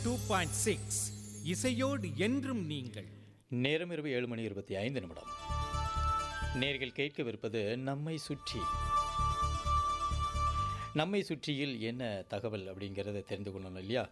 two point six இசையோடு என்றும் நீங்கள் நேரம் இரவு ஏழு மணி இருபத்தி ஐந்து நிமிடம் நேர்கள் கேட்கவிருப்பது நம்மை சுற்றி நம்மை சுற்றியில் என்ன தகவல் அப்படிங்கிறத தெரிந்து கொள்ளணும் இல்லையா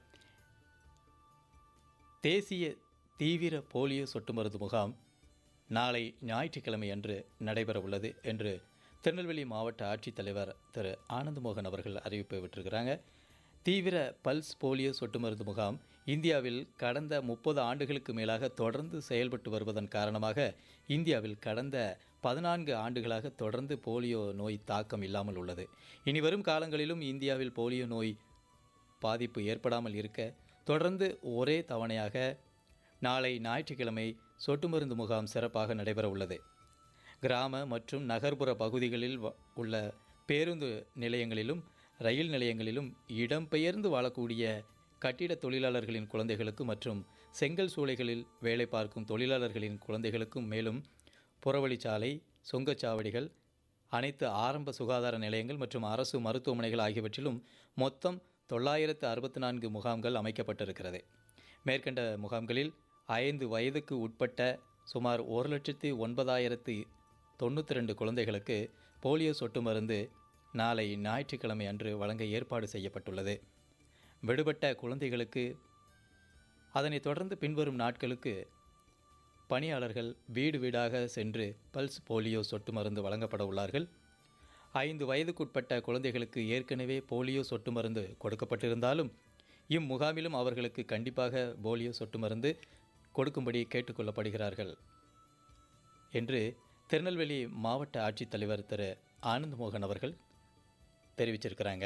தேசிய தீவிர போலியோ சொட்டு மருந்து முகாம் நாளை ஞாயிற்றுக்கிழமை அன்று நடைபெற உள்ளது என்று திருநெல்வேலி மாவட்ட ஆட்சித்தலைவர் திரு ஆனந்த் மோகன் அவர்கள் அறிவிப்பு விட்டிருக்கிறாங்க தீவிர பல்ஸ் போலியோ சொட்டு மருந்து முகாம் இந்தியாவில் கடந்த முப்பது ஆண்டுகளுக்கு மேலாக தொடர்ந்து செயல்பட்டு வருவதன் காரணமாக இந்தியாவில் கடந்த பதினான்கு ஆண்டுகளாக தொடர்ந்து போலியோ நோய் தாக்கம் இல்லாமல் உள்ளது இனி வரும் காலங்களிலும் இந்தியாவில் போலியோ நோய் பாதிப்பு ஏற்படாமல் இருக்க தொடர்ந்து ஒரே தவணையாக நாளை ஞாயிற்றுக்கிழமை சொட்டு மருந்து முகாம் சிறப்பாக நடைபெற உள்ளது கிராம மற்றும் நகர்ப்புற பகுதிகளில் வ- உள்ள பேருந்து நிலையங்களிலும் ரயில் நிலையங்களிலும் இடம்பெயர்ந்து வாழக்கூடிய கட்டிட தொழிலாளர்களின் குழந்தைகளுக்கு மற்றும் செங்கல் சூளைகளில் வேலை பார்க்கும் தொழிலாளர்களின் குழந்தைகளுக்கும் மேலும் புறவழிச்சாலை சுங்கச்சாவடிகள் அனைத்து ஆரம்ப சுகாதார நிலையங்கள் மற்றும் அரசு மருத்துவமனைகள் ஆகியவற்றிலும் மொத்தம் தொள்ளாயிரத்து அறுபத்தி நான்கு முகாம்கள் அமைக்கப்பட்டிருக்கிறது மேற்கண்ட முகாம்களில் ஐந்து வயதுக்கு உட்பட்ட சுமார் ஒரு லட்சத்து ஒன்பதாயிரத்து தொண்ணூற்றி ரெண்டு குழந்தைகளுக்கு போலியோ சொட்டு மருந்து நாளை ஞாயிற்றுக்கிழமை அன்று வழங்க ஏற்பாடு செய்யப்பட்டுள்ளது விடுபட்ட குழந்தைகளுக்கு அதனைத் தொடர்ந்து பின்வரும் நாட்களுக்கு பணியாளர்கள் வீடு வீடாக சென்று பல்ஸ் போலியோ சொட்டு மருந்து வழங்கப்பட உள்ளார்கள் ஐந்து வயதுக்குட்பட்ட குழந்தைகளுக்கு ஏற்கனவே போலியோ சொட்டு மருந்து கொடுக்கப்பட்டிருந்தாலும் இம்முகாமிலும் அவர்களுக்கு கண்டிப்பாக போலியோ சொட்டு மருந்து கொடுக்கும்படி கேட்டுக்கொள்ளப்படுகிறார்கள் என்று திருநெல்வேலி மாவட்ட ஆட்சித்தலைவர் திரு ஆனந்த் மோகன் அவர்கள் தெரிவிச்சிருக்கிறாங்க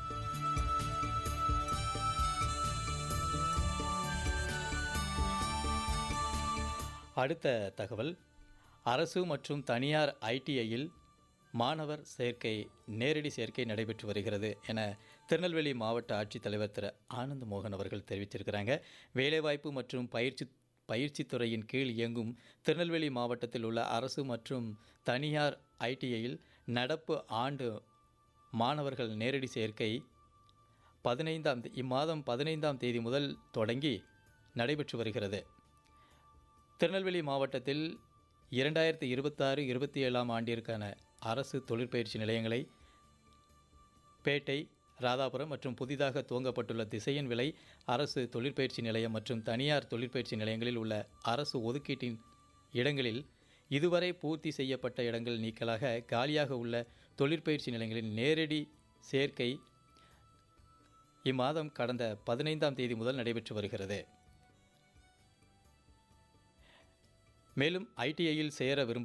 அடுத்த தகவல் அரசு மற்றும் தனியார் ஐடிஐயில் மாணவர் சேர்க்கை நேரடி சேர்க்கை நடைபெற்று வருகிறது என திருநெல்வேலி மாவட்ட ஆட்சித்தலைவர் திரு ஆனந்த் மோகன் அவர்கள் தெரிவித்திருக்கிறாங்க வேலைவாய்ப்பு மற்றும் பயிற்சி பயிற்சித் துறையின் கீழ் இயங்கும் திருநெல்வேலி மாவட்டத்தில் உள்ள அரசு மற்றும் தனியார் ஐடிஐயில் நடப்பு ஆண்டு மாணவர்கள் நேரடி சேர்க்கை பதினைந்தாம் தே- இம்மாதம் பதினைந்தாம் தேதி முதல் தொடங்கி நடைபெற்று வருகிறது திருநெல்வேலி மாவட்டத்தில் இரண்டாயிரத்தி இருபத்தாறு இருபத்தி ஏழாம் ஆண்டிற்கான அரசு தொழிற்பயிற்சி நிலையங்களை பேட்டை ராதாபுரம் மற்றும் புதிதாக துவங்கப்பட்டுள்ள திசையன் விலை அரசு தொழிற்பயிற்சி நிலையம் மற்றும் தனியார் தொழிற்பயிற்சி நிலையங்களில் உள்ள அரசு ஒதுக்கீட்டின் இடங்களில் இதுவரை பூர்த்தி செய்யப்பட்ட இடங்கள் நீக்கலாக காலியாக உள்ள தொழிற்பயிற்சி நிலையங்களின் நேரடி சேர்க்கை இம்மாதம் கடந்த பதினைந்தாம் தேதி முதல் நடைபெற்று வருகிறது மேலும் ஐடிஐயில் சேர விரும்பும்